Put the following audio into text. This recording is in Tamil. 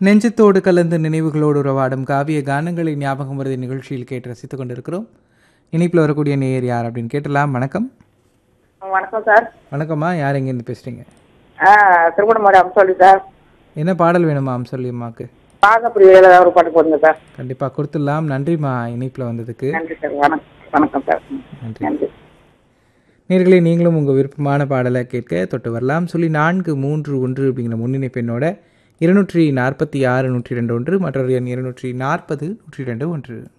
நெஞ்சத்தோடு கலந்து நினைவுகளோடு உறவாடும் காவிய கானங்களை ஞாபகம் வருது நிகழ்ச்சியில் கேட்டு ரசித்துக் கொண்டிருக்கிறோம் இனிப்பில் வரக்கூடிய நேயர் யார் அப்படின்னு கேட்டலாம் வணக்கம் வணக்கம் சார் வணக்கம்மா யார் எங்கேருந்து பேசுகிறீங்க ஆ திருவண்ணாமலை அம்சோலி சார் என்ன பாடல் வேணுமா சொல்லி அம்மாக்கு பாகப்பிரிவில் ஏதாவது ஒரு பாட்டு போடுங்க சார் கண்டிப்பாக கொடுத்துடலாம் நன்றிம்மா இனிப்பில் வந்ததுக்கு நன்றி சார் வணக்கம் வணக்கம் சார் நன்றி நன்றி நேர்களே நீங்களும் உங்கள் விருப்பமான பாடலை கேட்க தொட்டு வரலாம் சொல்லி நான்கு மூன்று ஒன்று அப்படிங்கிற முன்னிணைப்பு எண்ணோட இருநூற்றி நாற்பத்தி ஆறு நூற்றி ரெண்டு ஒன்று மற்றொரு எண் இருநூற்றி நாற்பது நூற்றி ரெண்டு ஒன்று